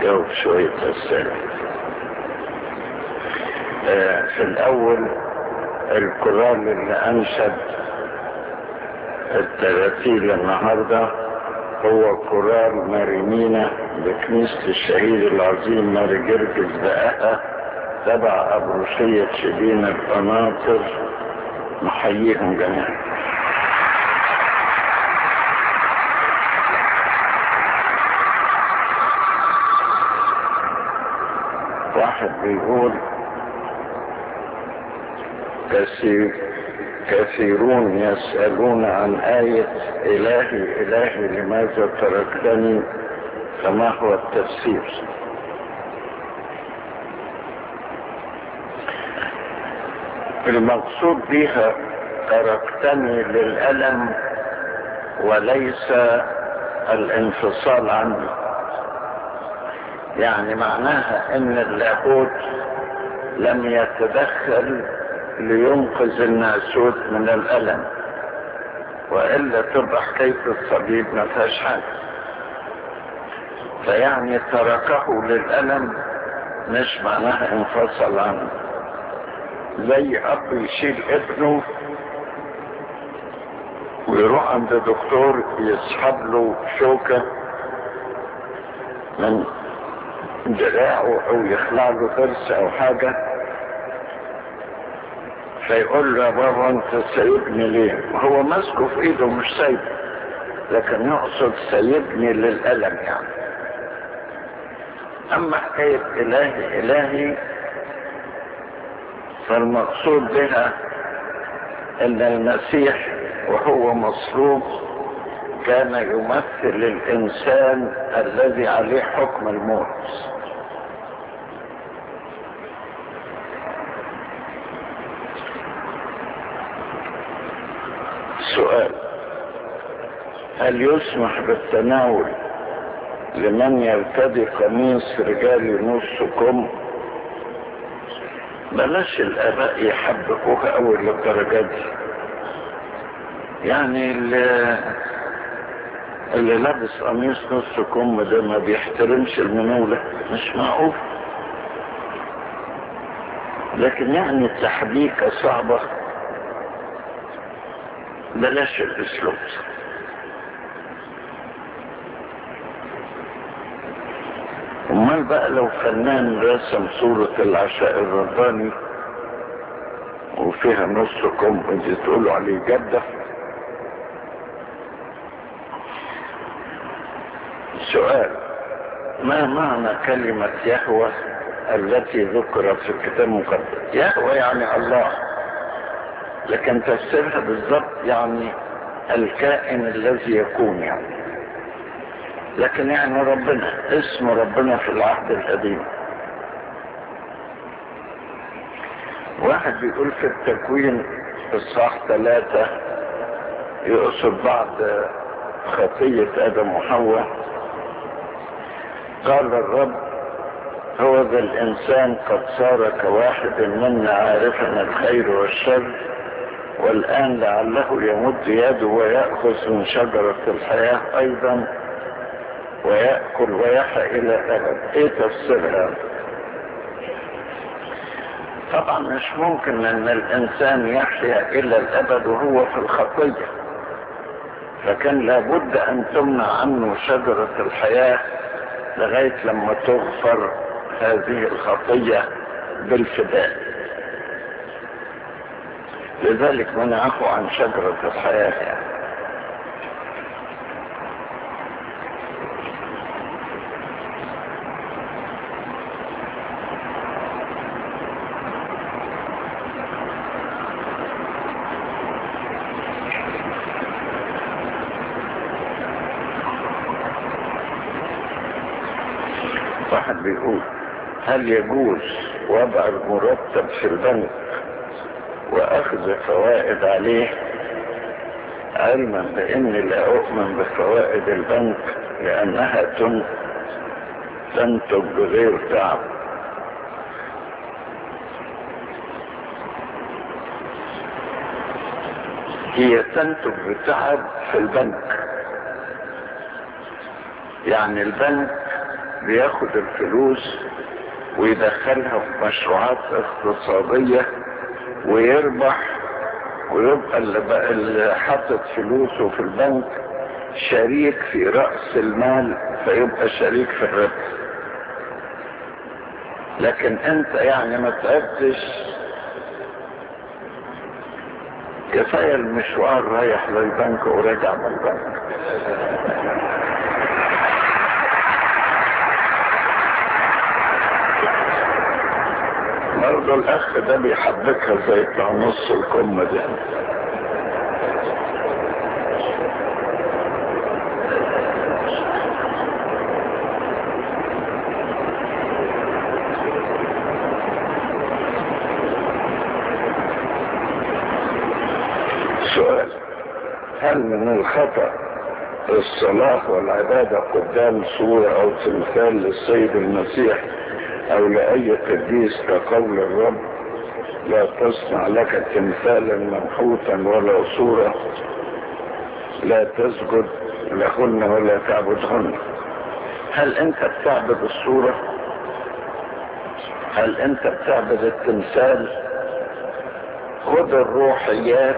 ونجاوب شوية أسئلة آه، في الأول الكرال اللي أنشد التراتيل النهاردة هو كرال مارينينا بكنيسة الشهيد العظيم ماري جرجس بقاها تبع أبروشية شبين القناطر نحييهم جميعا واحد بيقول كثير كثيرون يسألون عن آية إلهي إلهي لماذا تركتني فما هو التفسير المقصود بها تركتني للألم وليس الانفصال عني يعني معناها ان اللاهوت لم يتدخل لينقذ الناسوت من الألم وإلا تبقى حكاية الصليب ما فيهاش حاجة فيعني تركه للألم مش معناها انفصل عنه زي أب يشيل ابنه ويروح عند دكتور يسحب له شوكة من دراعه أو يخلع له ضرس أو حاجة فيقول له يا بابا انت سايبني ليه هو ماسكه في ايده مش سايبه لكن يقصد سايبني للألم يعني اما حكاية الهي الهي فالمقصود بها ان المسيح وهو مصلوب كان يمثل الانسان الذي عليه حكم الموت سؤال هل يسمح بالتناول لمن يرتدي قميص رجالي نص كم بلاش الاباء يحبكوها اول للدرجه دي يعني اللي, اللي لابس قميص نص كم ده ما بيحترمش المنولة مش معقول لكن يعني التحبيكة صعبة بلاش الاسلوب امال بقى لو فنان رسم صورة العشاء الرباني وفيها نص كم انت تقولوا عليه جدة سؤال ما معنى كلمة يهوى التي ذكرت في الكتاب المقدس يهوى يعني الله لكن تفسيرها بالضبط يعني الكائن الذي يكون يعني لكن يعني ربنا اسم ربنا في العهد القديم واحد بيقول في التكوين الصح ثلاثة يقصد بعد خطية آدم وحواء قال الرب هو ذا الإنسان قد صار كواحد منا عارفا الخير والشر والآن لعله يمد يده ويأخذ من شجرة الحياة أيضا ويأكل ويحيا إلى الأبد إيه تفسيرها؟ طبعا مش ممكن أن الإنسان يحيا إلى الأبد وهو في الخطية فكان لابد أن تمنع عنه شجرة الحياة لغاية لما تغفر هذه الخطية بالفداء لذلك منعه عن شجرة الحياة يعني. واحد بيقول هل يجوز وضع المرتب في البنك واخذ فوائد عليه علما باني لا اؤمن بفوائد البنك لانها تن- تنتج بغير تعب هي تنتج بتعب في البنك يعني البنك بياخد الفلوس ويدخلها في مشروعات اقتصادية ويربح ويبقى اللي, بقى اللي حاطط فلوسه في البنك شريك في رأس المال فيبقى شريك في الربح لكن انت يعني ما تعبتش كفاية المشوار رايح للبنك وراجع من البنك برضه الاخ ده بيحبكها زي بتاع نص الكمة دي سؤال هل من الخطأ الصلاة والعبادة قدام صورة او تمثال للسيد المسيح او لأي قديس كقول الرب لا تصنع لك تمثالا منحوتا ولا صورة لا تسجد لهن ولا تعبدهن هل انت بتعبد الصورة هل انت بتعبد التمثال خذ الروحيات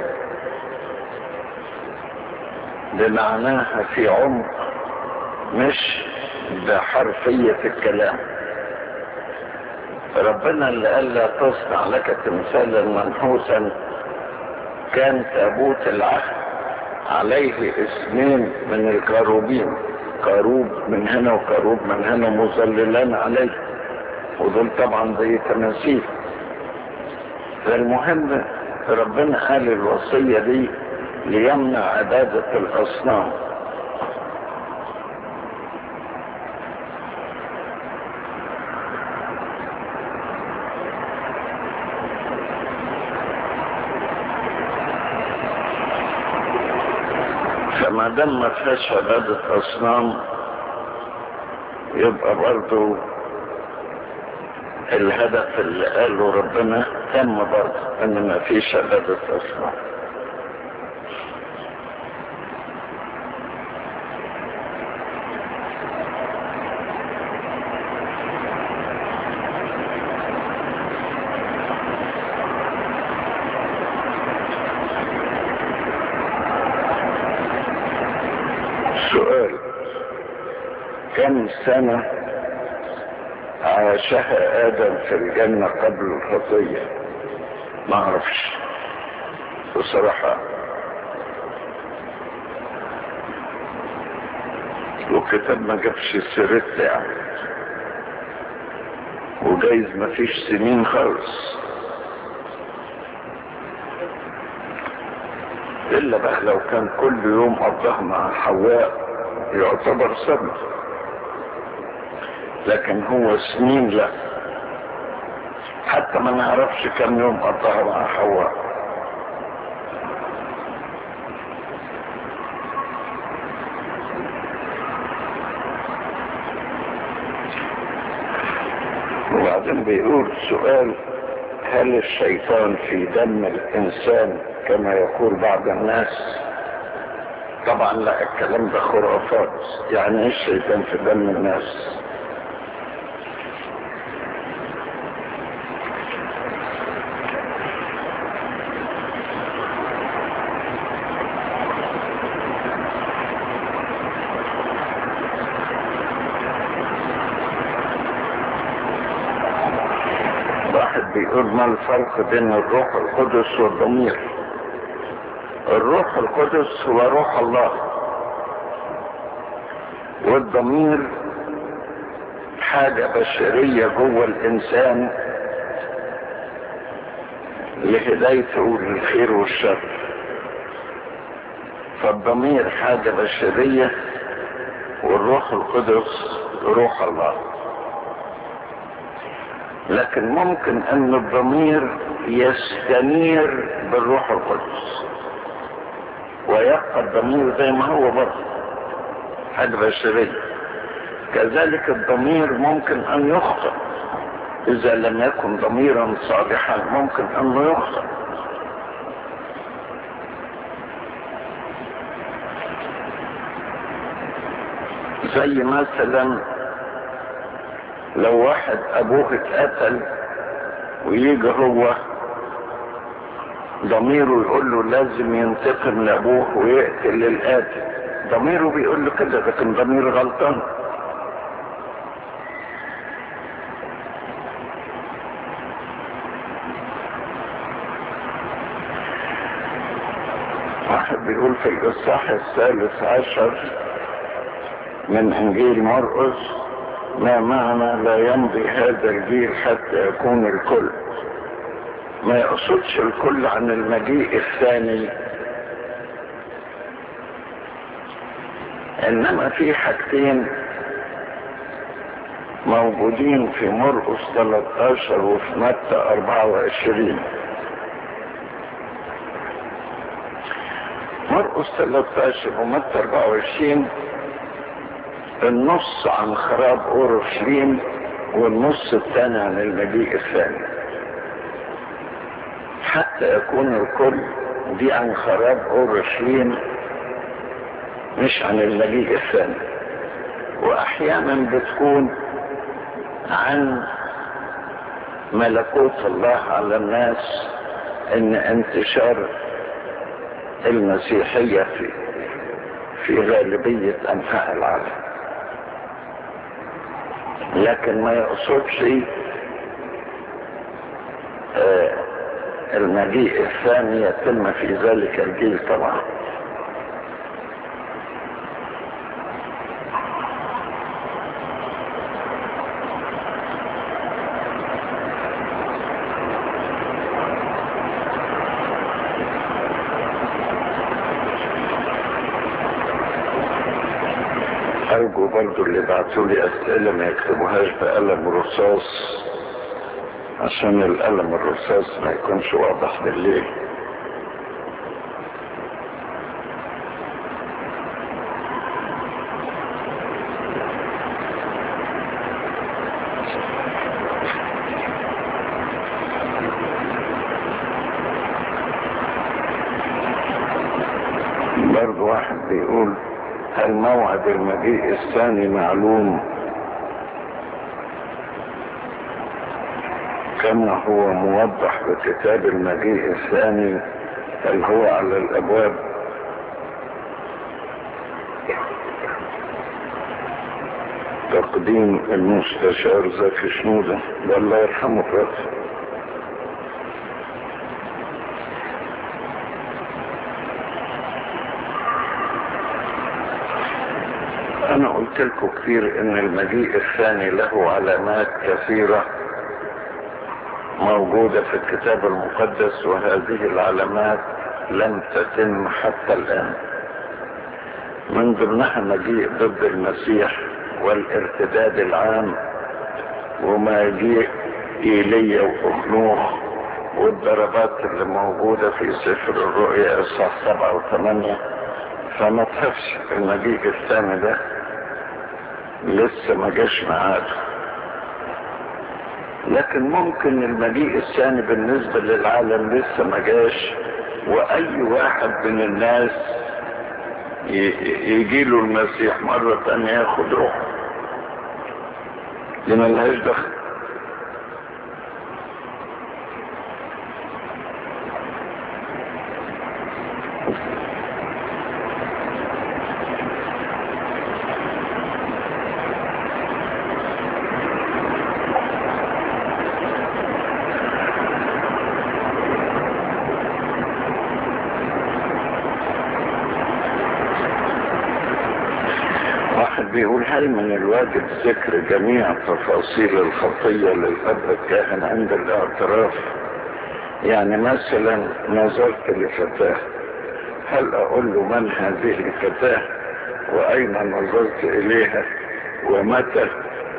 بمعناها في عمق مش بحرفية الكلام ربنا اللي قال لا تصنع لك تمثالا منحوسا كان تابوت العهد عليه اسمين من الكروبين كروب من هنا وكروب من هنا مظللان عليه ودول طبعا زي تماثيل فالمهم ربنا قال الوصية دي ليمنع عبادة الأصنام فما دام ما فيهاش عبادة أصنام يبقى برضو الهدف اللي قاله ربنا تم برضه ان ما فيش عبادة أصنام سؤال كم سنة عاشها آدم في الجنة قبل الخطية ما اعرفش بصراحة وكتاب ما جابش سيرتها يعني وجايز ما فيش سنين خالص الا بقى لو كان كل يوم قضاها مع حواء يعتبر سنة لكن هو سنين لا حتى ما نعرفش كم يوم قضاها مع حواء وبعدين بيقول سؤال هل الشيطان في دم الانسان كما يقول بعض الناس طبعا لا الكلام ده خرافات يعني ايه الشيطان في دم الناس واحد بيقول ما الفرق بين الروح القدس والضمير الروح القدس هو روح الله والضمير حاجة بشرية جوه الإنسان لهدايته للخير والشر فالضمير حاجة بشرية والروح القدس روح الله لكن ممكن ان الضمير يستنير بالروح القدس ويبقى الضمير زي ما هو برضه حاجة بشرية كذلك الضمير ممكن ان يخطئ اذا لم يكن ضميرا صالحا ممكن انه يخطئ زي مثلا لو واحد ابوه اتقتل ويجي هو ضميره يقول له لازم ينتقم لابوه ويقتل القاتل ضميره بيقول له كده لكن ضمير غلطان واحد بيقول في الإصحاح الثالث عشر من إنجيل مرقس ما معنى لا يمضي هذا الجيل حتى يكون الكل ما يقصدش الكل عن المجيء الثاني انما في حاجتين موجودين في مرقس 13 وفي متى 24 مرقس 13 ومتى 24 النص عن خراب اورشليم والنص الثاني عن المجيء الثاني حتى يكون الكل دي عن خراب اورشليم مش عن المجيء الثاني واحيانا بتكون عن ملكوت الله على الناس ان انتشار المسيحية في في غالبية انحاء العالم لكن ما يقصدش آه المجيء الثاني يتم في ذلك الجيل طبعا ارجو برضو اللي بعتوا لي اسئله ما يكتبوهاش بقلم رصاص عشان القلم الرصاص ما يكونش واضح بالليل برضو واحد بيقول هل موعد المجيء الثاني معلوم كما هو موضح بكتاب المجيء الثاني هل هو على الابواب تقديم المستشار زكي شنودة والله يرحمه فاتح انا قلت لكم كثير ان المجيء الثاني له علامات كثيرة موجودة في الكتاب المقدس وهذه العلامات لم تتم حتى الان من ضمنها مجيء ضد المسيح والارتداد العام ومجيء ايليا واخنوخ والضربات اللي موجودة في سفر الرؤيا اصحاح سبعة وثمانية فما تخافش المجيء الثاني ده لسه ما جاش معاده لكن ممكن المجيء الثاني بالنسبة للعالم لسه ما جاش واي واحد من الناس يجي له المسيح مرة تانية ياخد روحه دي ملهاش دخل واحد بيقول هل من الواجب ذكر جميع تفاصيل الخطية للأب الكاهن عند الاعتراف يعني مثلا نظرت لفتاة هل أقول له من هذه الفتاة وأين نظرت إليها ومتى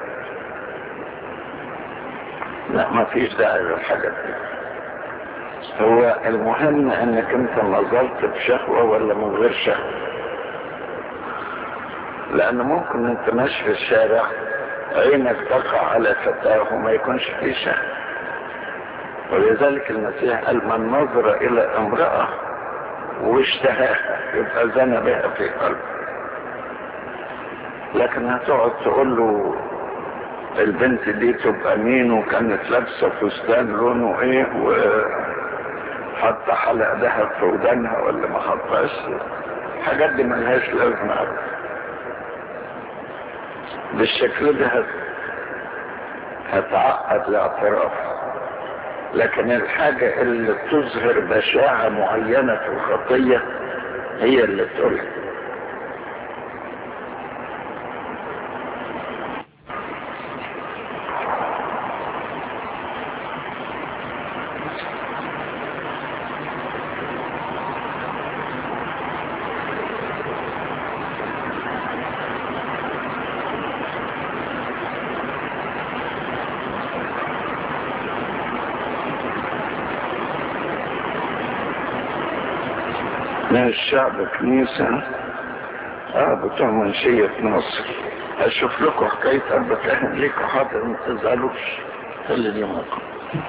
لا ما فيش داعي للحاجات دي هو المهم انك انت نظرت بشهوة ولا من غير شهوة لان ممكن انت ماشي في الشارع عينك تقع على فتاة وما يكونش فيه شهوة ولذلك المسيح قال من نظر الى امرأة واشتهاها يبقى زنى بها في قلبه لكن هتقعد تقول له البنت دي تبقى مين وكانت لابسة فستان لونه ايه وحط حلق ذهب في ودانها ولا ما حطهاش الحاجات دي ملهاش لازمة بالشكل ده هت... هتعقد الاعتراف لكن الحاجة اللي تظهر بشاعة معينة في الخطية هي اللي تقولها من الشعب كنيسة اه بتوع منشية مصر اشوف لكم حكاية ابا كاهن ليكم حاضر ما تزعلوش خلي دي معكم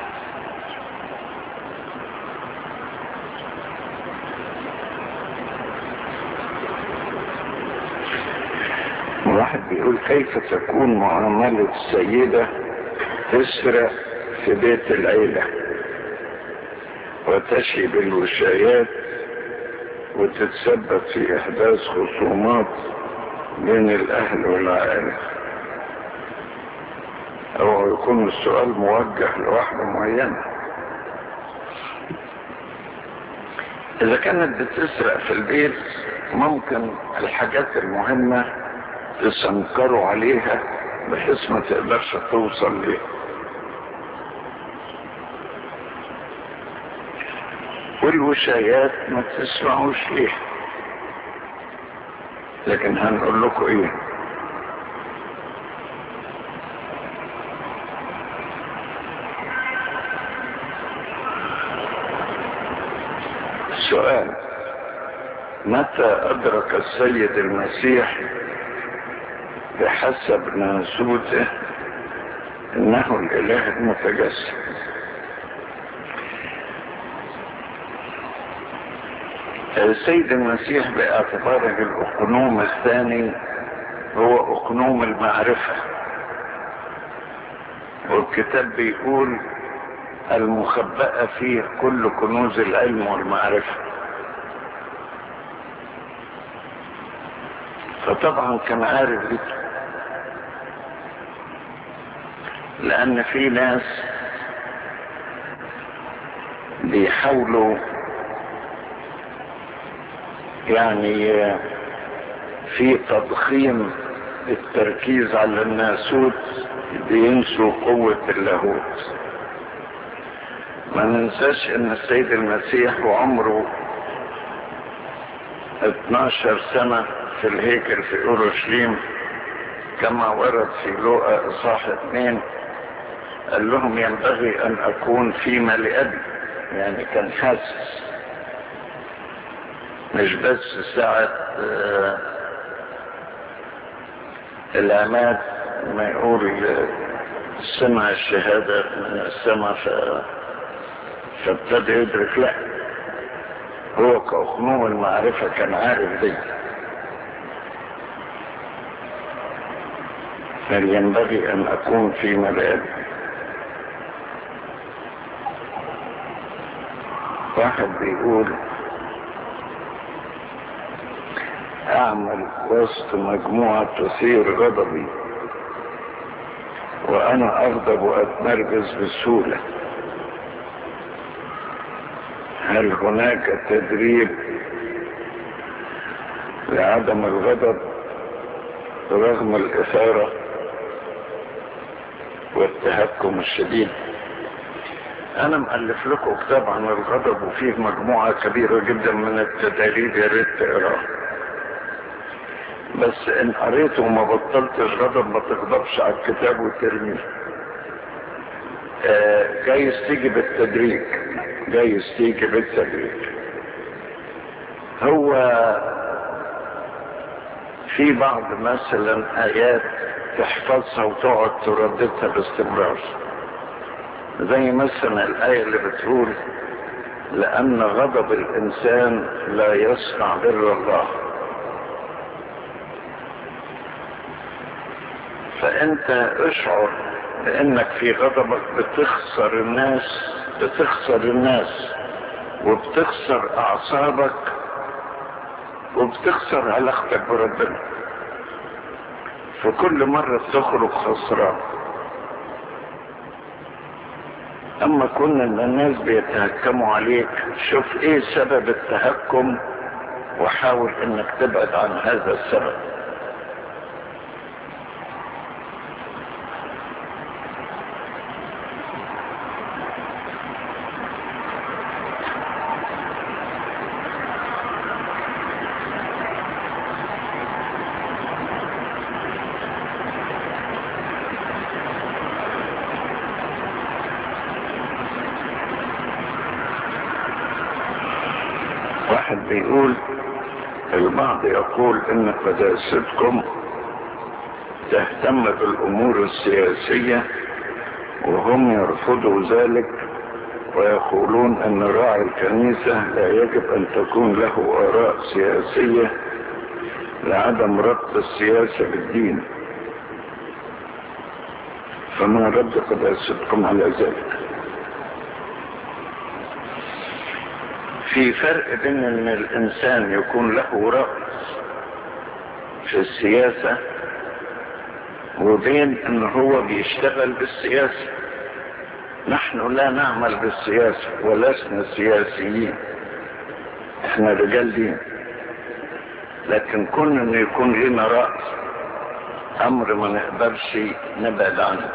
واحد بيقول كيف تكون معاملة السيدة تسرق في بيت العيلة وتشي بالوشايات وتتسبب في احداث خصومات بين الاهل والعائلة او يكون السؤال موجه لواحدة معينة اذا كانت بتسرق في البيت ممكن الحاجات المهمة تسنكروا عليها بحيث ما تقدرش توصل ليه والوشايات ما تسمعوش ليه لكن هنقول لكم ايه سؤال متى ادرك السيد المسيح بحسب ناسوته انه الاله المتجسد السيد المسيح باعتباره الاقنوم الثاني هو اقنوم المعرفة والكتاب بيقول المخبأة فيه كل كنوز العلم والمعرفة فطبعا كان عارف دي لان في ناس بيحاولوا يعني في تضخيم التركيز على الناسوت بينسوا قوة اللاهوت ما ننساش ان السيد المسيح وعمره 12 سنة في الهيكل في اورشليم كما ورد في لوقا اصحاح اثنين قال لهم ينبغي ان اكون فيما لابي يعني كان حاسس مش بس ساعة آه العماد ما يقول سمع الشهادة من السماء ف... فابتدى يدرك لا هو كأخنوم المعرفة كان عارف دي بل ينبغي أن أكون في ملابي واحد بيقول اعمل وسط مجموعة تثير غضبي وانا اغضب واتنرفز بسهولة هل هناك تدريب لعدم الغضب رغم الاثارة والتهكم الشديد انا مؤلف لكم كتاب عن الغضب وفيه مجموعة كبيرة جدا من التدريب يا ريت تقراه بس ان قريته وما بطلتش غضب ما تغضبش على الكتاب وترميه آه جايز تيجي بالتدريج جايز تيجي بالتدريج هو في بعض مثلا ايات تحفظها وتقعد ترددها باستمرار زي مثلا الايه اللي بتقول لان غضب الانسان لا يصنع بر الله فانت اشعر بانك في غضبك بتخسر الناس بتخسر الناس وبتخسر اعصابك وبتخسر علاقتك بربنا في كل مرة بتخرج خسران اما كنا ان الناس بيتهكموا عليك شوف ايه سبب التهكم وحاول انك تبعد عن هذا السبب واحد بيقول البعض يقول ان قداستكم تهتم بالامور السياسية وهم يرفضوا ذلك ويقولون ان راعي الكنيسة لا يجب ان تكون له اراء سياسية لعدم ربط السياسة بالدين فما رد قداستكم على ذلك في فرق بين ان الانسان يكون له رأي في السياسة وبين ان هو بيشتغل بالسياسة نحن لا نعمل بالسياسة ولسنا سياسيين احنا رجال دين لكن كون انه يكون لنا رأي امر ما نقدرش نبعد عنه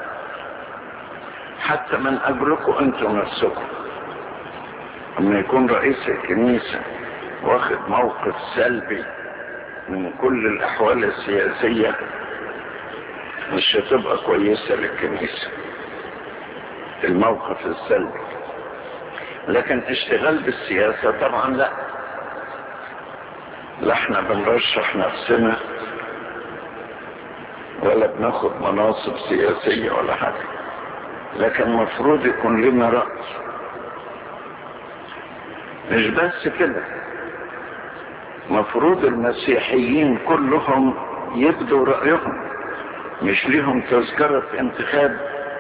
حتى من اجلكم انتم نفسكم اما يكون رئيس الكنيسة واخد موقف سلبي من كل الاحوال السياسية مش هتبقى كويسة للكنيسة الموقف السلبي لكن اشتغال بالسياسة طبعا لا لا احنا بنرشح نفسنا ولا بناخد مناصب سياسية ولا حاجة لكن مفروض يكون لنا رأي مش بس كده مفروض المسيحيين كلهم يبدوا رأيهم مش ليهم تذكرة انتخاب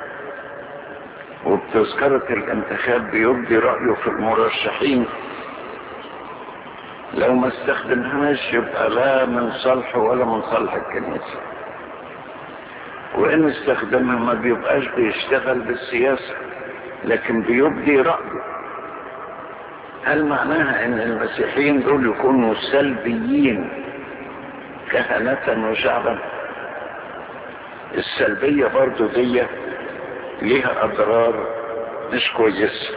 وبتذكرة الانتخاب بيبدي رأيه في المرشحين لو ما استخدمهاش يبقى لا من صالحه ولا من صالح الكنيسة وإن استخدمها ما بيبقاش بيشتغل بالسياسة لكن بيبدي رأيه هل معناها ان المسيحيين دول يكونوا سلبيين كهنة وشعبا السلبية برضو دي ليها اضرار مش كويسة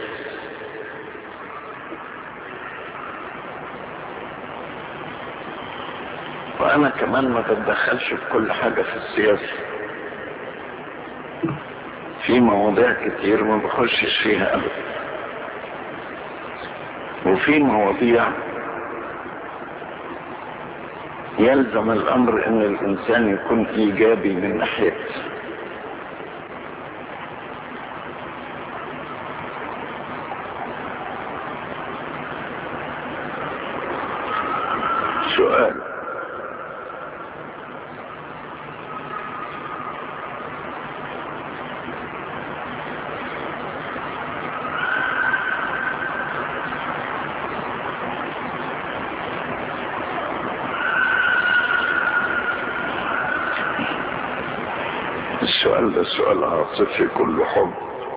وانا كمان ما بتدخلش في كل حاجة في السياسة في مواضيع كتير ما بخشش فيها ابدا وفي مواضيع يلزم الامر ان الانسان يكون ايجابي من ناحيته سؤال السؤال ده سؤال عاطفي كله حب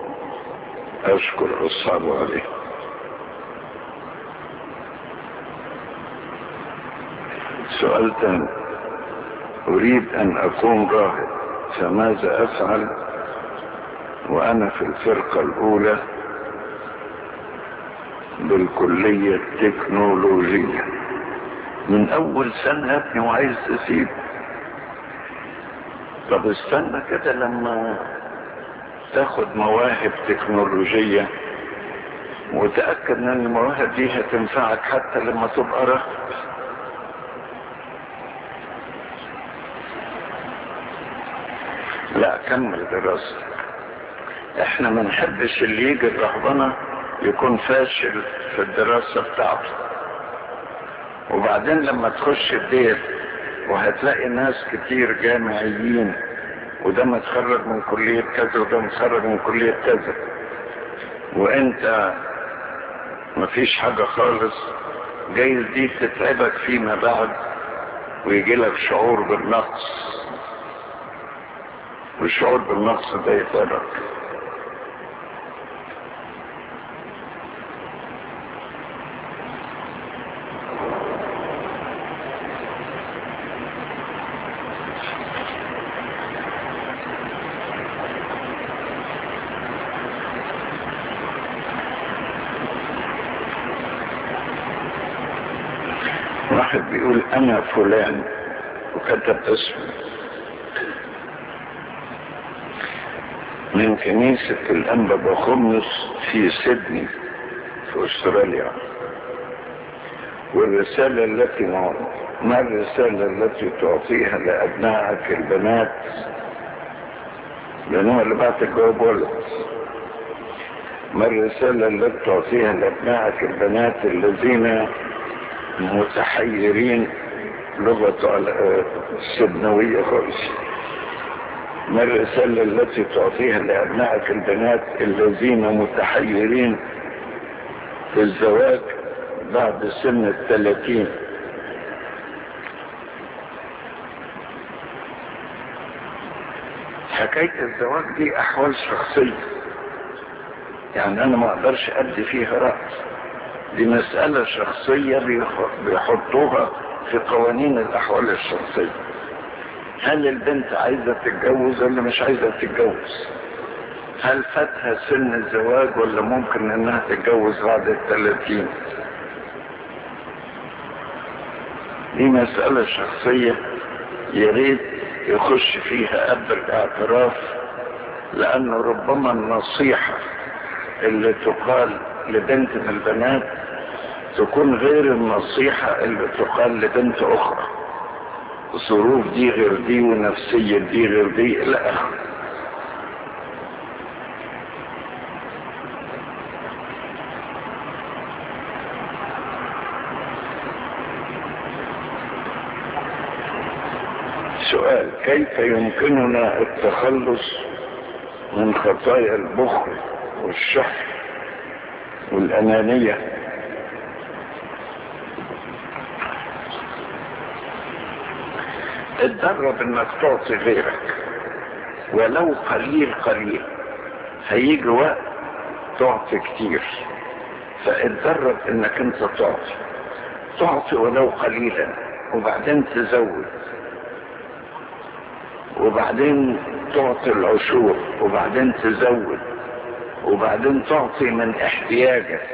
أشكر أصحابه عليه سؤال تاني أريد أن أكون راهب فماذا أفعل وأنا في الفرقة الأولى بالكلية التكنولوجية من أول سنة يا ابني وعايز تسيب طب استنى كده لما تاخد مواهب تكنولوجية وتأكد ان المواهب دي هتنفعك حتى لما تبقى راهب لا كمل دراستك احنا ما نحبش اللي يجي الرهبنة يكون فاشل في الدراسة بتاعته وبعدين لما تخش الدير وهتلاقي ناس كتير جامعيين وده متخرج من كلية كذا وده متخرج من كلية كذا وانت مفيش حاجة خالص جايز دي تتعبك فيما بعد ويجي لك شعور بالنقص والشعور بالنقص ده يتعبك واحد بيقول انا فلان وكتب اسمه من كنيسة الأنبا بخمس في سيدني في أستراليا والرسالة التي ما الرسالة التي تعطيها لأبنائك البنات لأن هو اللي بعت الجواب ولد ما الرسالة التي تعطيها لأبنائك البنات الذين متحيرين لغة السدنوية خالص ما الرسالة التي تعطيها لأبنائك البنات الذين متحيرين في الزواج بعد سن الثلاثين حكاية الزواج دي أحوال شخصية يعني أنا ما أقدرش أدي فيها رأي دي مسألة شخصية بيحطوها في قوانين الأحوال الشخصية هل البنت عايزة تتجوز ولا مش عايزة تتجوز هل فاتها سن الزواج ولا ممكن انها تتجوز بعد الثلاثين دي مسألة شخصية يريد يخش فيها اب الاعتراف لانه ربما النصيحة اللي تقال لبنت من البنات تكون غير النصيحة اللي تقال لبنت اخرى ظروف دي غير دي ونفسية دي غير دي الى اخره سؤال كيف يمكننا التخلص من خطايا البخل والشح والأنانية اتدرب انك تعطي غيرك ولو قليل قليل هيجي وقت تعطي كتير فاتدرب انك انت تعطي تعطي ولو قليلا وبعدين تزود وبعدين تعطي العشور وبعدين تزود وبعدين تعطي من احتياجك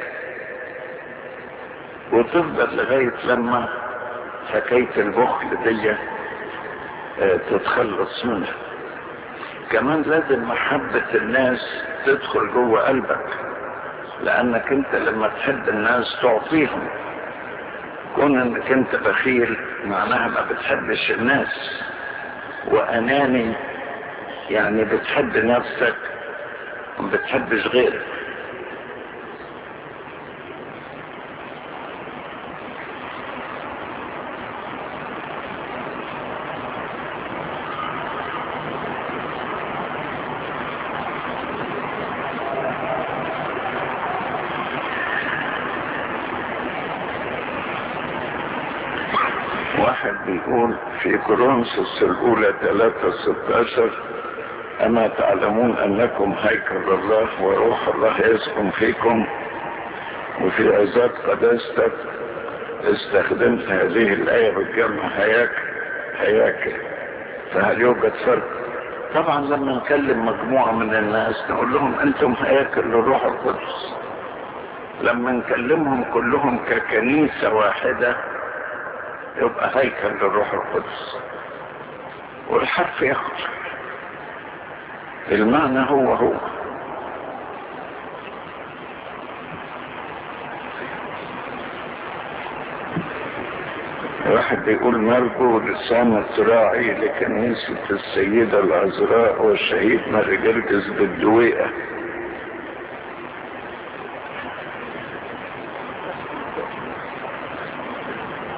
وتفضل لغاية لما حكاية البخل دي تتخلص منها كمان لازم محبة الناس تدخل جوه قلبك لانك انت لما تحب الناس تعطيهم كون انك انت بخيل معناها ما بتحبش الناس واناني يعني بتحب نفسك وما بتحبش غيرك واحد بيقول في كورنثوس الأولى 3 16 أما تعلمون أنكم هيكل الله وروح الله يسكن فيكم وفي عزات قداستك استخدمت هذه الآية بالجمع هياكل هياكل فهل يوجد فرق؟ طبعا لما نكلم مجموعة من الناس نقول لهم أنتم هياكل للروح القدس لما نكلمهم كلهم ككنيسة واحدة يبقى هيكل للروح القدس والحرف يخرج المعنى هو هو واحد بيقول نرجو لسان الراعي لكنيسة السيدة العذراء والشهيد ماري جرجس بالدويقة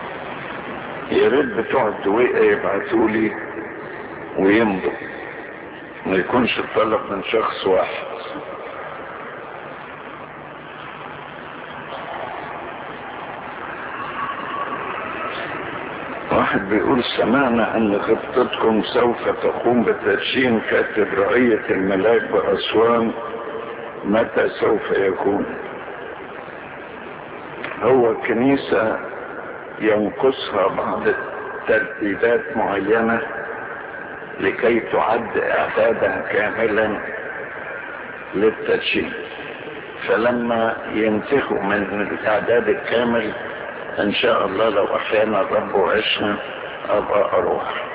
يا ريت بتوع الدويقة يبعتوا لي ويمضوا ما يكونش الطلب من شخص واحد واحد بيقول سمعنا ان خطتكم سوف تقوم بتدشين كاتدرائية الملاك بأسوان متى سوف يكون هو كنيسة ينقصها بعض ترتيبات معينة لكي تعد اعدادا كاملا للتدشين فلما ينتهوا من الاعداد الكامل ان شاء الله لو احيانا الرب وعشنا ابقى اروح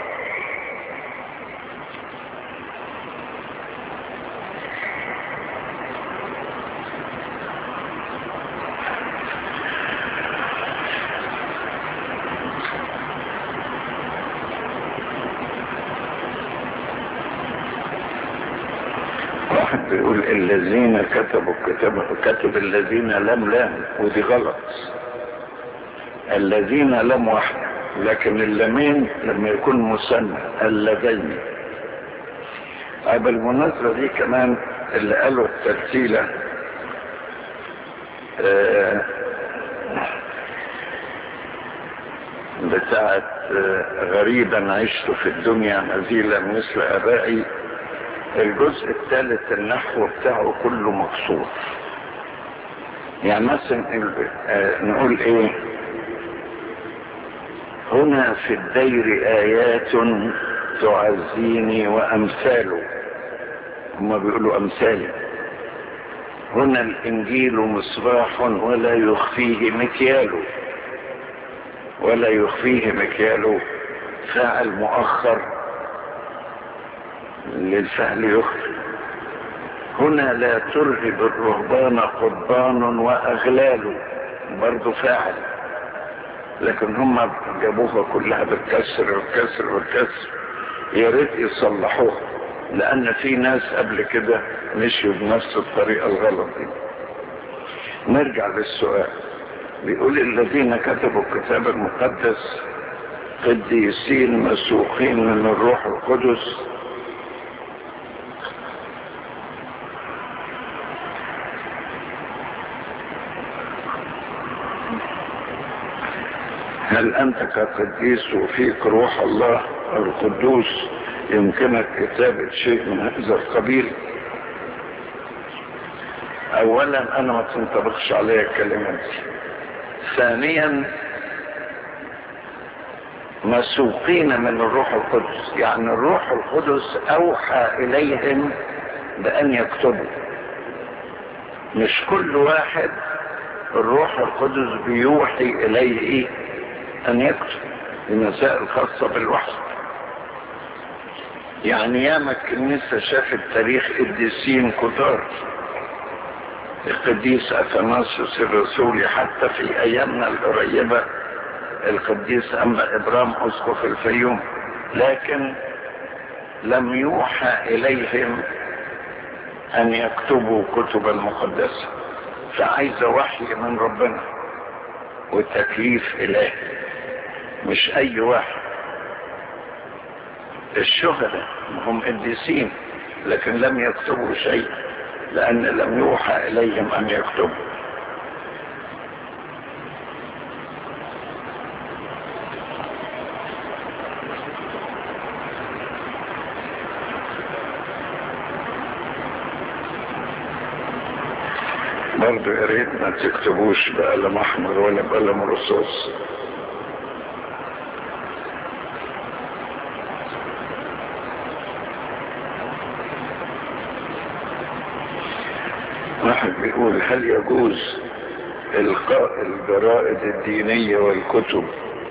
واحد بيقول الذين كتبوا كتب كتب الذين لم لام ودي غلط الذين لم واحدة لكن اللمين لما يكون مثنى اللذين بالمناسبة دي كمان اللي قالوا الترتيلة آه بتاعت آه غريبا عشت في الدنيا نزيلا مثل ابائي الجزء الثالث النحو بتاعه كله مقصود يعني مثلا آه نقول ايه هنا في الدير آيات تعزيني وأمثاله هم بيقولوا أمثالي هنا الإنجيل مصباح ولا يخفيه مكياله ولا يخفيه مكياله فاعل مؤخر للفعل يخفي هنا لا ترهب الرهبان قضبان وأغلال برضو فاعل لكن هم جابوها كلها بالكسر والكسر والكسر يا ريت يصلحوها لان في ناس قبل كده مشيوا بنفس الطريقه الغلط دي نرجع للسؤال بيقول الذين كتبوا الكتاب المقدس قديسين مسوقين من الروح القدس هل انت كقديس وفيك روح الله القدوس يمكنك كتابة شيء من هذا القبيل اولا انا ما تنطبقش علي الكلمات دي ثانيا مسوقين من الروح القدس يعني الروح القدس اوحى اليهم بان يكتبوا مش كل واحد الروح القدس بيوحي اليه ان يكتب المسائل خاصة بالوحي يعني ياما الكنيسة شافت تاريخ قديسين كتار القديس اثناسيوس الرسولي حتى في ايامنا القريبة القديس أنبا إبرام أسقف الفيوم لكن لم يوحى إليهم أن يكتبوا كتبا مقدسة فعايز وحي من ربنا وتكليف إلهي مش أي واحد الشهداء هم قديسين لكن لم يكتبوا شيء لأن لم يوحى إليهم أن يكتبوا برضه يا ريت ما تكتبوش بقلم احمر ولا بقلم رصاص واحد بيقول هل يجوز القاء الجرائد الدينية والكتب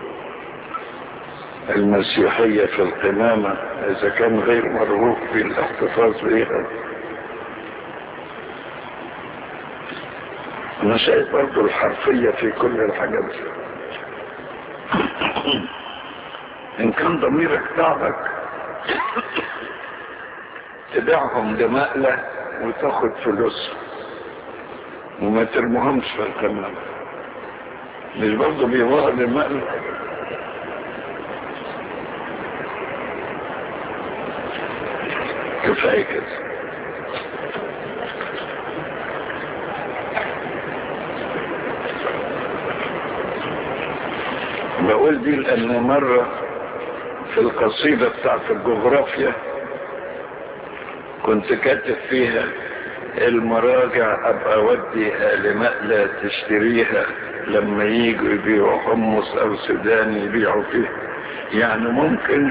المسيحية في القمامة إذا كان غير مرغوب في الاحتفاظ بها أنا شايف برضو الحرفية في كل الحاجات دي إن كان ضميرك تعبك تبيعهم لمقلة وتاخد فلوس وما ترمهمش في القمامة مش برضه بيبيعوا لمقلة كفاية كده بقول دي لأن مرة في القصيدة بتاعت الجغرافيا كنت كاتب فيها المراجع ابقى ودي لمقلة تشتريها لما يجوا يبيعوا حمص او سودان يبيعوا فيه يعني ممكن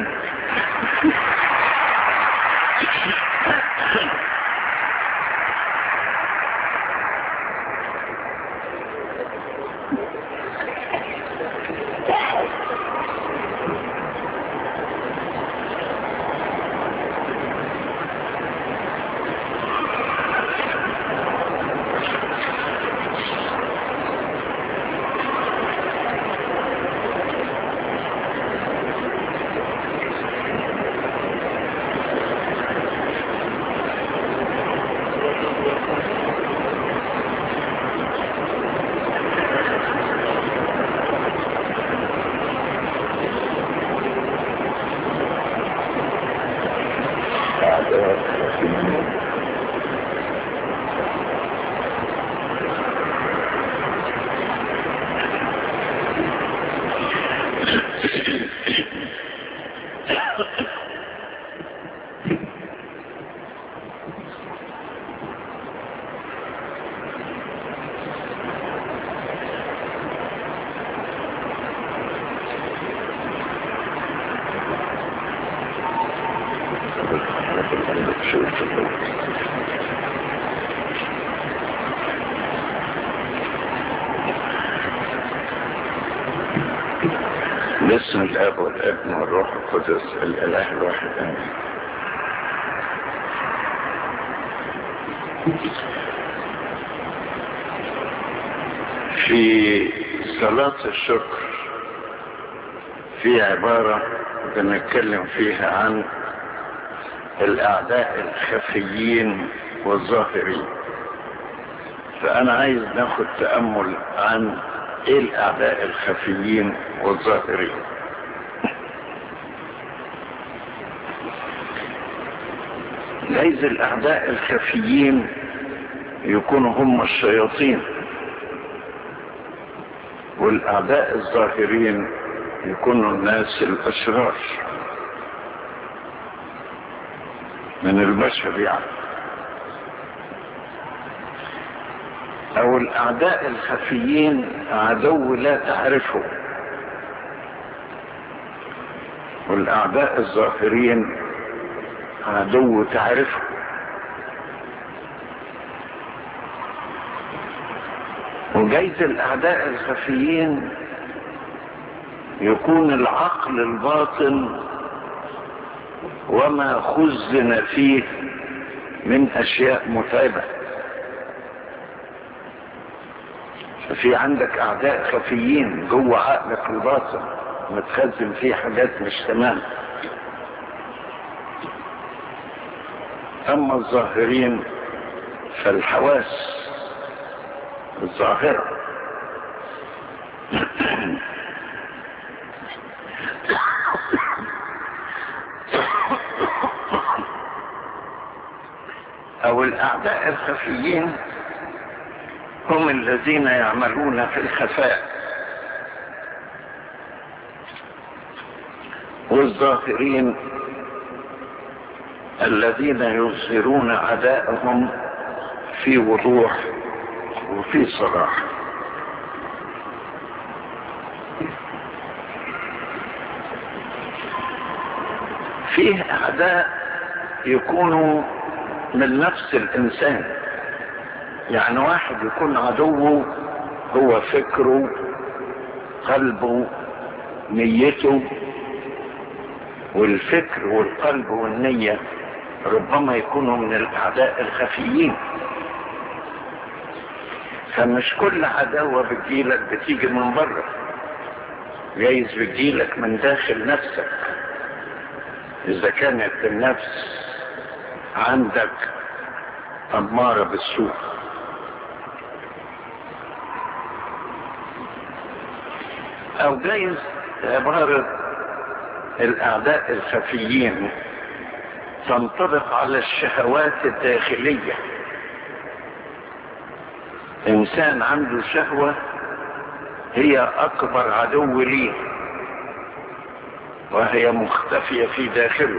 باسم الاب والابن والروح القدس الاله الواحد امين في صلاة الشكر في عبارة بنتكلم فيها عن الاعداء الخفيين والظاهرين فانا عايز ناخد تأمل عن ايه الاعداء الخفيين والظاهرين جايز الاعداء الخفيين يكونوا هم الشياطين والاعداء الظاهرين يكونوا الناس الاشرار من البشر يعني او الاعداء الخفيين عدو لا تعرفه والاعداء الظاهرين عدو تعرفه وجايز الاعداء الخفيين يكون العقل الباطن وما خزن فيه من اشياء متعبه في عندك اعداء خفيين جوه عقلك الباطن متخزن فيه حاجات مش تمام اما الظاهرين فالحواس الظاهرة او الاعداء الخفيين هم الذين يعملون في الخفاء والظاهرين الذين يظهرون عداءهم في وضوح وفي صراحة فيه أعداء يكونوا من نفس الإنسان يعني واحد يكون عدوه هو فكره قلبه نيته والفكر والقلب والنية ربما يكونوا من الأعداء الخفيين فمش كل عداوة بتجيلك بتيجي من بره جايز بتجيلك من داخل نفسك إذا كانت النفس عندك أمارة بالسوء أو جايز عبارة الأعداء الخفيين تنطبق على الشهوات الداخلية انسان عنده شهوة هي اكبر عدو ليه وهي مختفية في داخله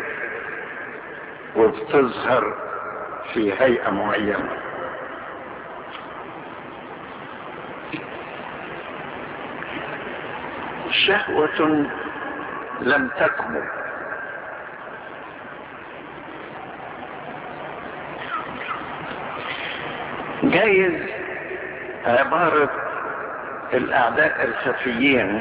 وبتظهر في هيئة معينة شهوة لم تكمل جايز عبارة الأعداء الخفيين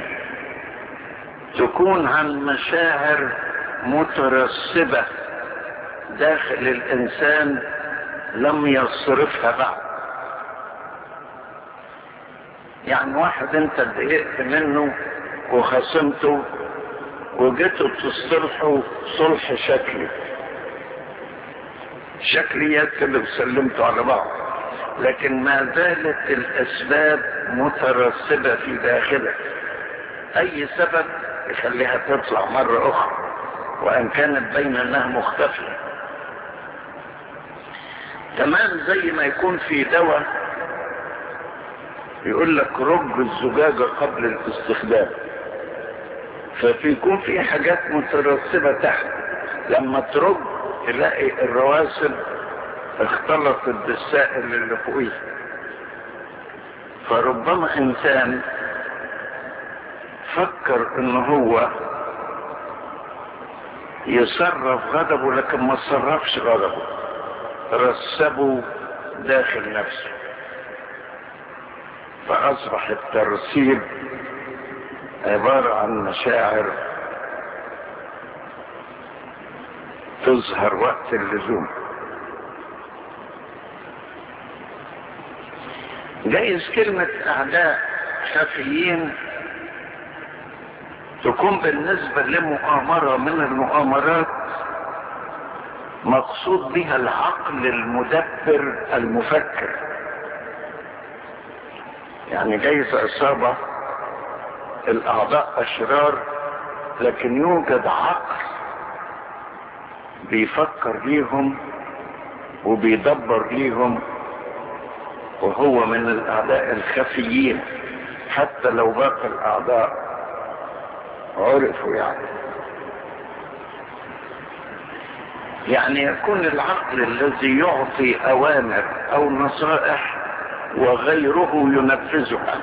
تكون عن مشاعر مترسبة داخل الإنسان لم يصرفها بعد يعني واحد انت اتضايقت منه وخصمته وجيتوا تصلحوا صلح شكلي شكليات كده وسلمتوا على بعض لكن ما زالت الاسباب مترسبة في داخلك اي سبب يخليها تطلع مرة اخرى وان كانت بين انها مختفية تمام زي ما يكون في دواء يقول لك رج الزجاجة قبل الاستخدام فبيكون في حاجات مترسبة تحت لما ترج تلاقي الرواسب اختلطت بالسائل اللي فوقيه فربما انسان فكر ان هو يصرف غضبه لكن ما صرفش غضبه رسبه داخل نفسه فاصبح الترسيب عبارة عن مشاعر تظهر وقت اللزوم جايز كلمة أعداء خفيين تكون بالنسبة لمؤامرة من المؤامرات مقصود بها العقل المدبر المفكر يعني جايز إصابة الأعضاء أشرار لكن يوجد عقل بيفكر ليهم وبيدبر ليهم وهو من الأعداء الخفيين حتى لو باقي الأعداء عرفوا يعني يعني يكون العقل الذي يعطي أوامر أو نصائح وغيره ينفذها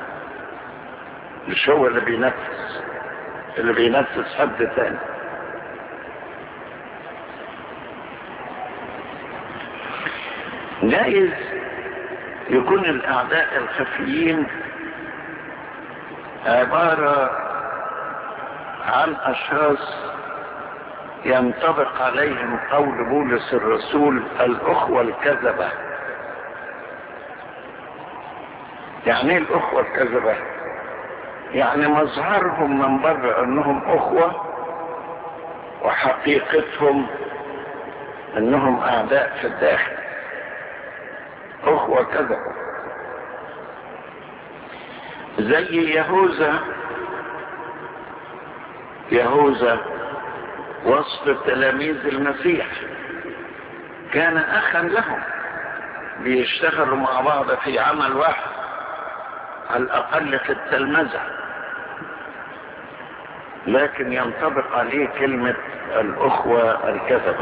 مش هو اللي بينفذ اللي بينفذ حد تاني جائز يكون الأعداء الخفيين عبارة عن أشخاص ينطبق عليهم قول بولس الرسول الأخوة الكذبة يعني ايه الأخوة الكذبة يعني مظهرهم من بره انهم اخوة وحقيقتهم انهم اعداء في الداخل اخوة كذا زي يهوذا يهوذا وسط تلاميذ المسيح كان اخا لهم بيشتغلوا مع بعض في عمل واحد على الاقل في التلمذة لكن ينطبق عليه كلمة الاخوة الكذبة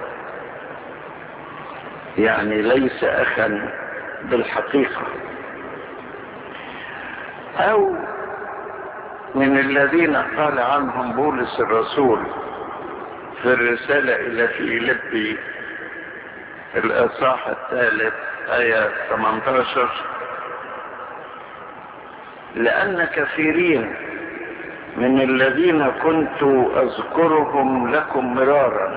يعني ليس اخا بالحقيقة او من الذين قال عنهم بولس الرسول في الرسالة الى فيلبي الاصحاح الثالث آية 18 لأن كثيرين من الذين كنت أذكرهم لكم مرارا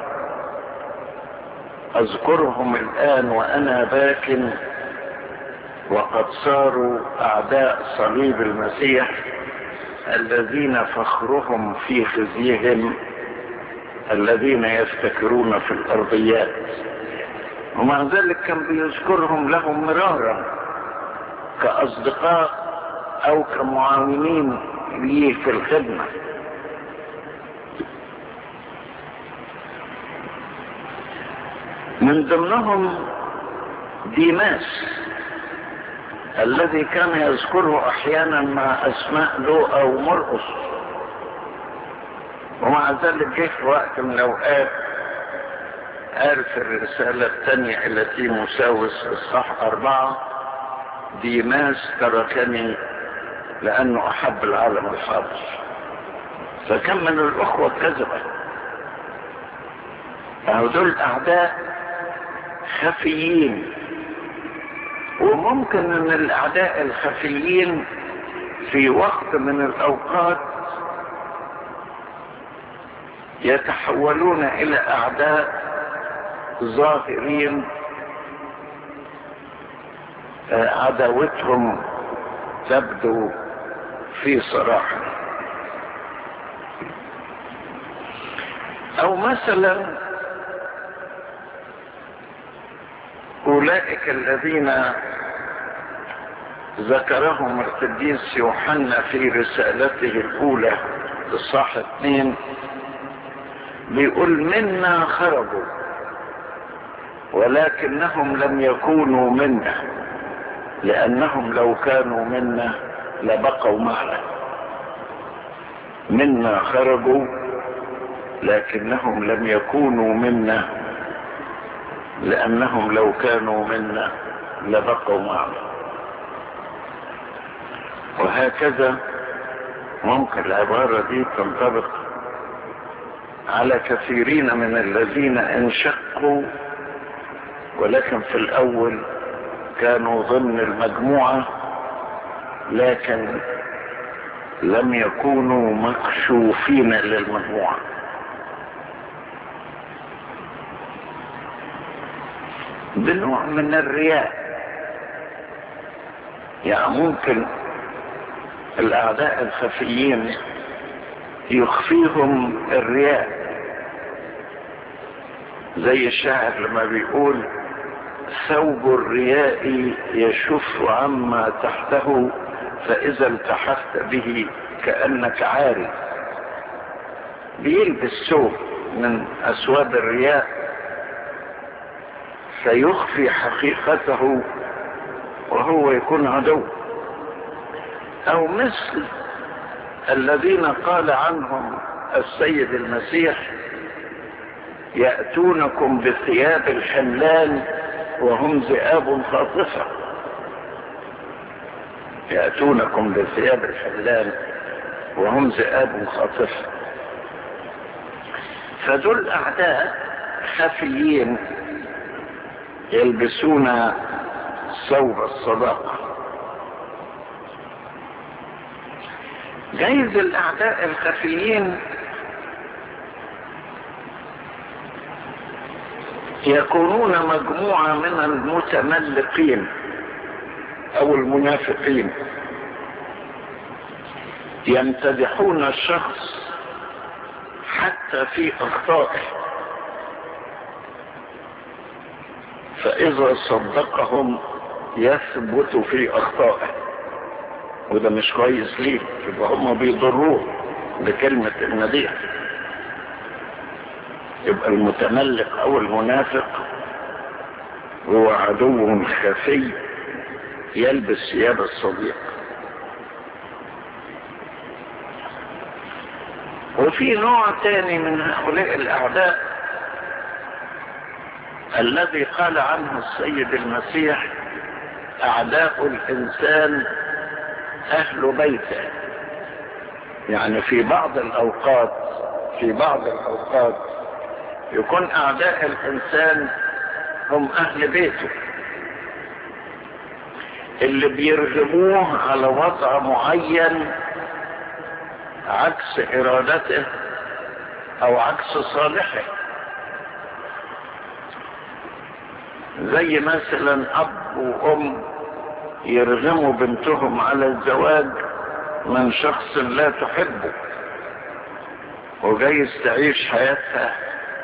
أذكرهم الآن وأنا باك وقد صاروا أعداء صليب المسيح الذين فخرهم في خزيهم الذين يفتكرون في الأرضيات ومع ذلك كان بيذكرهم لهم مرارا كأصدقاء او كمعاونين ليه في الخدمة من ضمنهم ديماس الذي كان يذكره احيانا مع اسماء لوقا ومرقس ومع ذلك جه في وقت من الاوقات قال في الرسالة الثانية إلى تيموساوس إصحاح أربعة ديماس تركني لأنه أحب العالم الحاضر فكم من الأخوة الكذبة أو دول أعداء خفيين وممكن أن الأعداء الخفيين في وقت من الأوقات يتحولون إلى أعداء ظاهرين عداوتهم تبدو في صراحة او مثلا اولئك الذين ذكرهم القديس يوحنا في رسالته الاولى الصح اثنين بيقول منا خرجوا ولكنهم لم يكونوا منا لأنهم لو كانوا منا لبقوا معنا منا خرجوا لكنهم لم يكونوا منا لأنهم لو كانوا منا لبقوا معنا وهكذا ممكن العبارة دي تنطبق على كثيرين من الذين انشقوا ولكن في الاول كانوا ضمن المجموعة لكن لم يكونوا مكشوفين للمجموعة بنوع من الرياء يعني ممكن الاعداء الخفيين يخفيهم الرياء زي الشاعر لما بيقول ثوب الرياء يشف عما تحته فإذا التحفت به كأنك عاري بيلبس ثوب من أسواد الرياء فيخفي حقيقته وهو يكون عدو أو مثل الذين قال عنهم السيد المسيح يأتونكم بثياب الحملان وهم ذئاب خاطفة يأتونكم بثياب الحلال وهم ذئاب خاطفة فدول أعداء خفيين يلبسون ثوب الصداقة جايز الأعداء الخفيين يكونون مجموعة من المتملقين او المنافقين يمتدحون الشخص حتى في اخطائه فاذا صدقهم يثبت في اخطائه وده مش كويس ليه يبقى هم بيضروه بكلمة المديح يبقى المتملق او المنافق هو عدو خفي يلبس ثياب الصديق وفي نوع تاني من هؤلاء الاعداء الذي قال عنه السيد المسيح اعداء الانسان اهل بيته يعني في بعض الاوقات في بعض الاوقات يكون اعداء الانسان هم اهل بيته اللي بيرغموه على وضع معين عكس ارادته او عكس صالحه زي مثلا اب وام يرغموا بنتهم على الزواج من شخص لا تحبه وجايز تعيش حياتها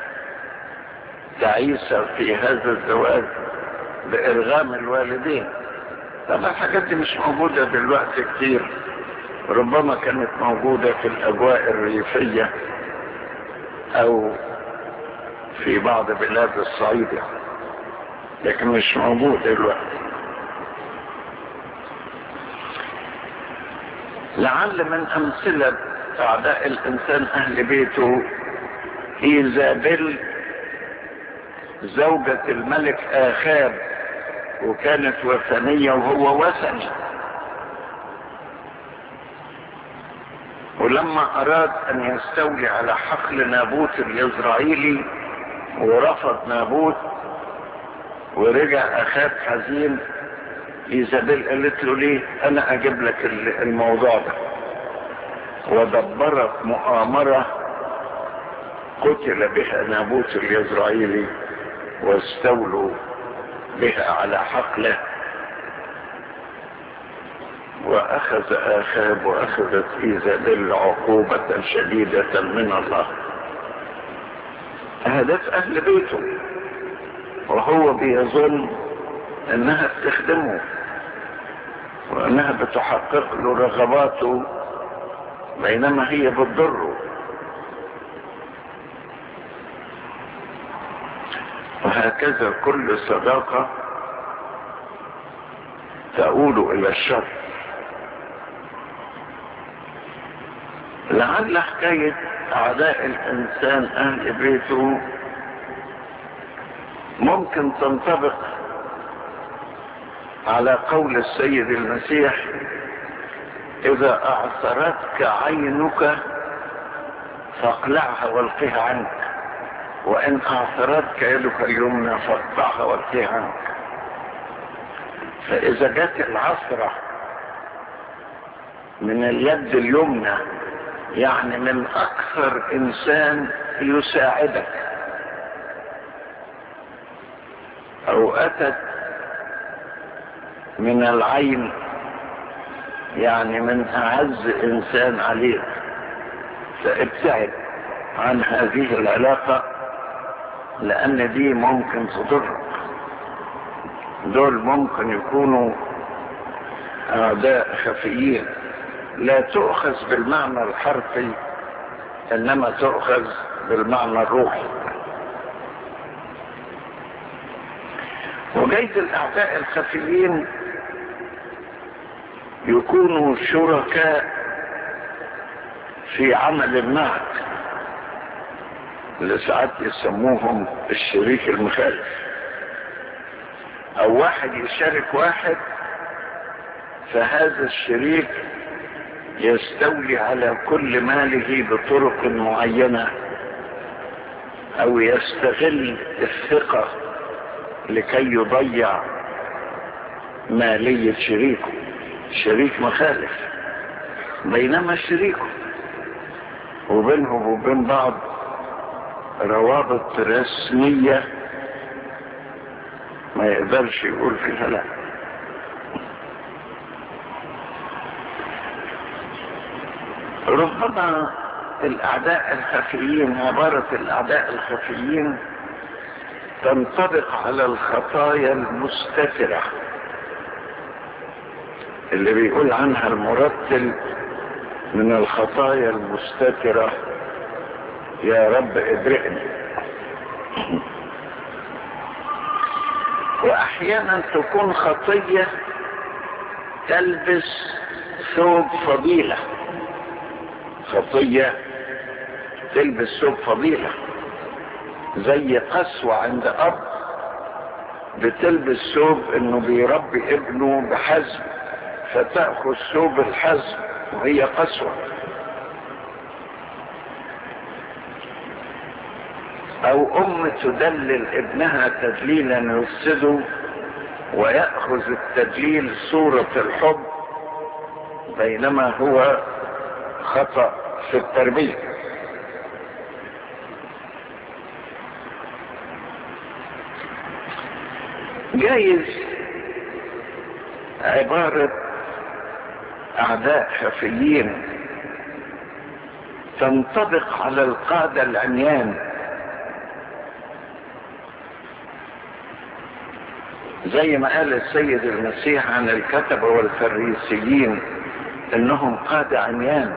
تعيسة في هذا الزواج بإرغام الوالدين طبعا الحاجات دي مش موجودة دلوقتي كتير ربما كانت موجودة في الأجواء الريفية أو في بعض بلاد الصعيد لكن مش موجود دلوقتي لعل من امثلة اعداء الانسان اهل بيته ايزابيل زوجة الملك اخاب وكانت وثنية وهو وثني ولما اراد ان يستولي على حقل نابوت الاسرائيلي ورفض نابوت ورجع اخاب حزين ايزابيل قالت له ليه انا اجيب لك الموضوع ده ودبرت مؤامرة قتل بها نابوت الاسرائيلي واستولوا بها على حقله واخذ اخاب واخذت ايزابيل عقوبة شديدة من الله هدف اهل بيته وهو بيظن انها بتخدمه وانها بتحقق له رغباته بينما هي بتضره وهكذا كل صداقة تؤول الى الشر لعل حكاية اعداء الانسان اهل بيته ممكن تنطبق على قول السيد المسيح اذا اعثرتك عينك فاقلعها والقها عنك وان اعثرتك يدك اليمنى فاقطعها والقها عنك فاذا جت العثرة من اليد اليمنى يعني من اكثر انسان يساعدك او اتت من العين يعني من اعز انسان عليك فابتعد عن هذه العلاقة لان دي ممكن تضرك دول ممكن يكونوا اعداء خفيين لا تؤخذ بالمعنى الحرفي انما تؤخذ بالمعنى الروحي وجيد الاعداء الخفيين يكونوا شركاء في عمل معك اللي ساعات يسموهم الشريك المخالف او واحد يشارك واحد فهذا الشريك يستولي على كل ماله بطرق معينة او يستغل الثقة لكي يضيع مالية شريكه شريك مخالف بينما شريكه وبينهم وبين بعض روابط رسمية ما يقدرش يقول فيها لا ربما الاعداء الخفيين عبارة الاعداء الخفيين تنطبق على الخطايا المستترة اللي بيقول عنها المرتل من الخطايا المستترة يا رب ادرئني واحيانا تكون خطية تلبس ثوب فضيلة خطية تلبس ثوب فضيلة زي قسوة عند اب بتلبس ثوب انه بيربي ابنه بحزم فتأخذ ثوب الحزم وهي قسوة او ام تدلل ابنها تدليلا يفسده ويأخذ التدليل صورة الحب بينما هو خطأ في التربية جايز عبارة اعداء خفيين تنطبق على القادة العميان زي ما قال السيد المسيح عن الكتبة والفريسيين انهم قادة عميان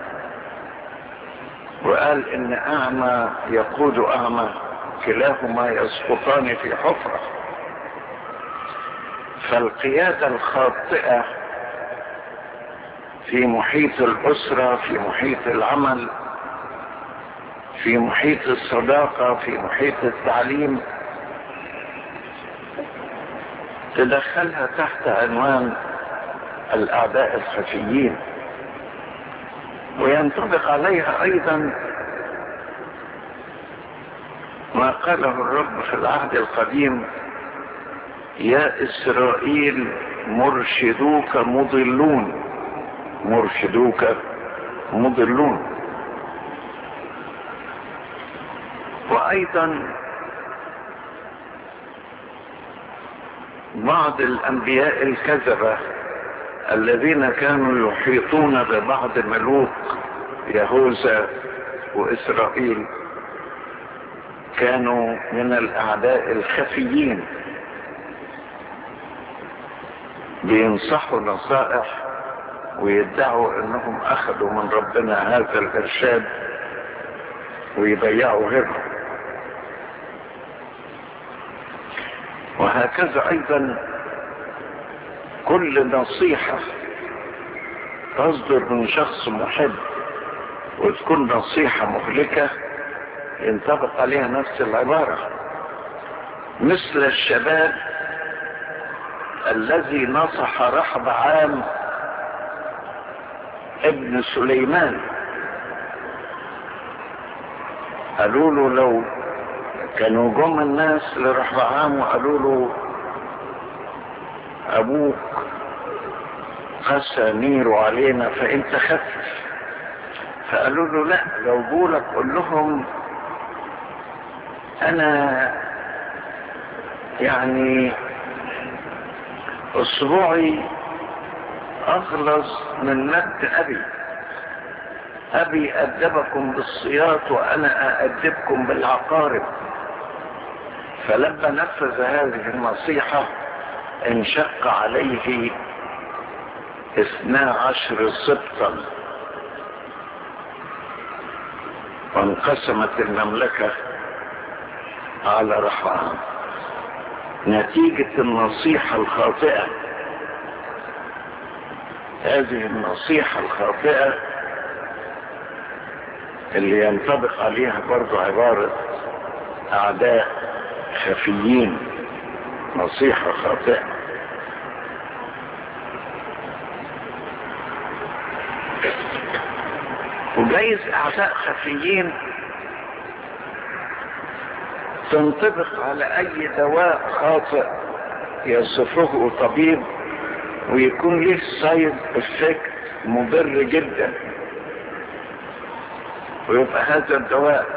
وقال ان اعمى يقود اعمى كلاهما يسقطان في حفرة فالقيادة الخاطئة في محيط الأسرة في محيط العمل في محيط الصداقة في محيط التعليم تدخلها تحت عنوان الأعداء الخفيين وينطبق عليها أيضا ما قاله الرب في العهد القديم يا إسرائيل مرشدوك مضلون مرشدوك مضلون وأيضا بعض الأنبياء الكذبة الذين كانوا يحيطون ببعض ملوك يهوذا وإسرائيل كانوا من الأعداء الخفيين بينصحوا نصائح ويدعوا انهم اخذوا من ربنا هذا الارشاد ويضيعوا غيرهم وهكذا ايضا كل نصيحة تصدر من شخص محب وتكون نصيحة مهلكة ينطبق عليها نفس العبارة مثل الشباب الذي نصح رحب عام ابن سليمان قالوا له لو كانوا جم الناس لرحبعام وقالوا له ابوك قسى نيره علينا فانت خفف فقالوا له لا لو جولك قول لهم انا يعني اصبعي اغلظ من مد ابي ابي ادبكم بالصياط وانا اادبكم بالعقارب فلما نفذ هذه النصيحة انشق عليه اثنا عشر سبطا وانقسمت المملكة على رحمها نتيجة النصيحة الخاطئة هذه النصيحة الخاطئة اللي ينطبق عليها برضو عبارة أعداء خفيين نصيحة خاطئة وجايز أعداء خفيين تنطبق على أي دواء خاطئ يصفه طبيب ويكون له سايد افكت مضر جدا ويبقى هذا الدواء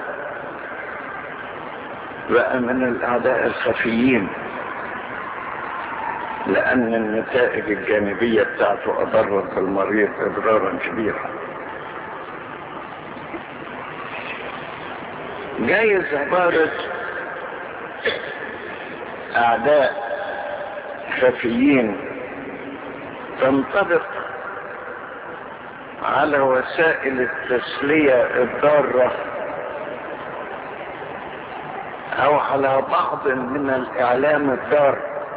بقى من الاعداء الخفيين لان النتائج الجانبية بتاعته اضرت المريض اضرارا كبيرا جايز عبارة اعداء خفيين تنطبق على وسائل التسلية الضارة او على بعض من الاعلام الضار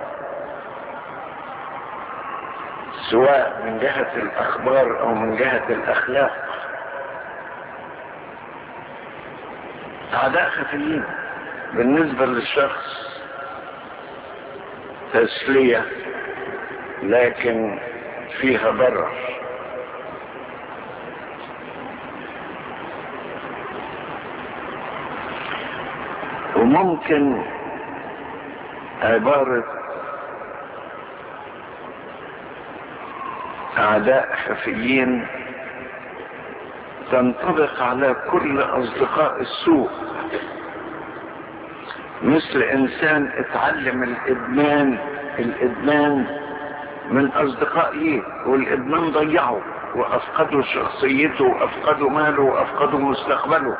سواء من جهة الاخبار او من جهة الاخلاق اعداء خفيين بالنسبة للشخص تسلية لكن فيها ضرر وممكن عبارة أعداء خفيين تنطبق على كل أصدقاء السوء مثل إنسان اتعلم الإدمان الإدمان من أصدقائه والإدمان ضيعه وأفقدوا شخصيته وأفقدوا ماله وأفقدوا مستقبله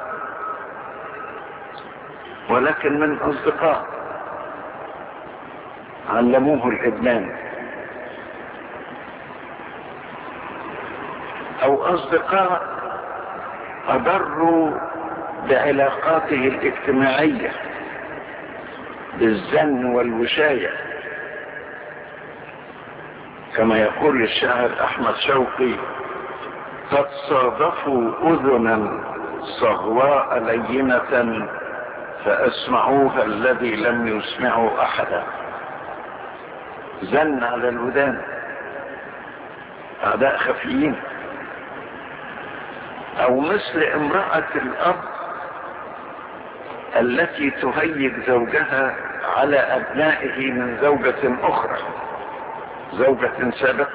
ولكن من أصدقاء علموه الإدمان أو أصدقاء أضروا بعلاقاته الاجتماعية بالزن والوشاية كما يقول الشاعر احمد شوقي قد صادفوا اذنا صغواء لينة فاسمعوها الذي لم يسمعوا احدا زن على الودان اعداء خفيين او مثل امرأة الاب التي تهيج زوجها على ابنائه من زوجة اخرى زوجة سابقة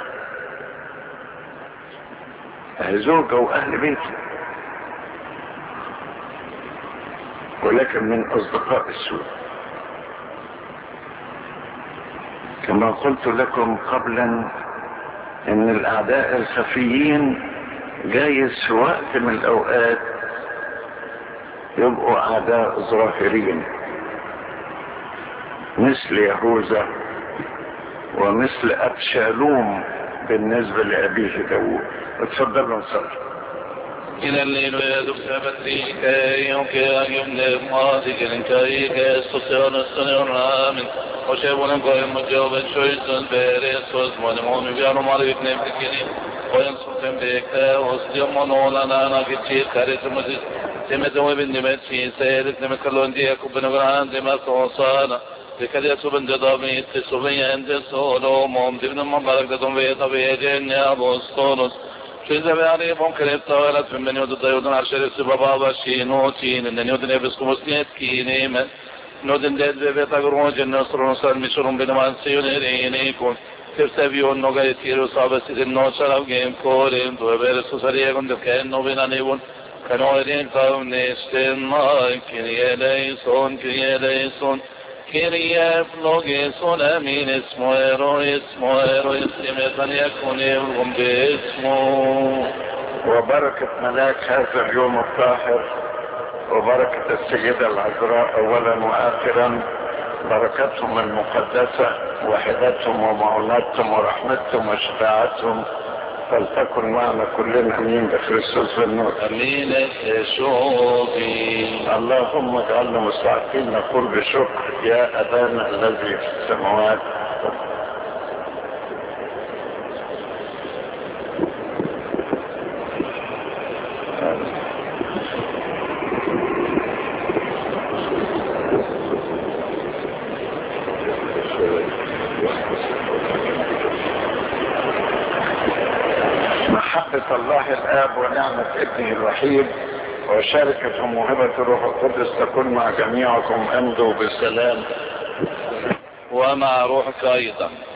زوجة واهل بيته ولكن من اصدقاء السوء كما قلت لكم قبلا ان الاعداء الخفيين جايز في وقت من الاوقات يبقوا اعداء ظاهرين مثل يهوذا ومثل ابشالوم بالنسبة لابيه داوود اتفضلوا نصلي إلى الليل يدك سبتي كي يمكن يمنى ماضي كن كي كيستطيعون السنة آمين وشيبون كوي مجوب شويسن بيريس وزمون مون بيانو ماري بكني بكني وينصفن بيكتا وسيومون ولنا أنا كتشير كاريس مجيس تمتوا بندمت في سيرت نمكلون دي أكبن غران دي صوصانا لكي يسوبن جدامي تسوبن يندي سولو موم دبن مبارك دكم بيتا بيجين يا بوستونس Scusa per arrivare con crezza e la benvenuto da Yudon Arsheri Sibaba Bashi Notin and the Newton Evis Kumosnetski name Nodin Dead Veta Grunj and Nostron San Mishurum Benaman Sionere con Tersevion Noga Tiro Sabas in No Sharav Game for him to a very Susaria on the Ken Novena Nevon Canoidin Kaunesten Mike Kieleison Kieleison Kyrie فلوغيسون امين اسمه ايرو اسمه ايرو اسم يكون يلغم باسمه وبركة ملاك هذا اليوم الطاهر وبركة السيدة العذراء اولا واخرا بركتهم المقدسة وحدتهم ومعوناتهم ورحمتهم وشفاعتهم فلتكن معنا كلنا امين بكريستوس بالنور امين شوقي اللهم اجعلنا مستعدين نقول بشكر يا ابانا الذي في السماوات محبة الله الآب ونعمة ابنه الوحيد وشركة موهبة الروح القدس تكون مع جميعكم امضوا بالسلام ومع روحك ايضا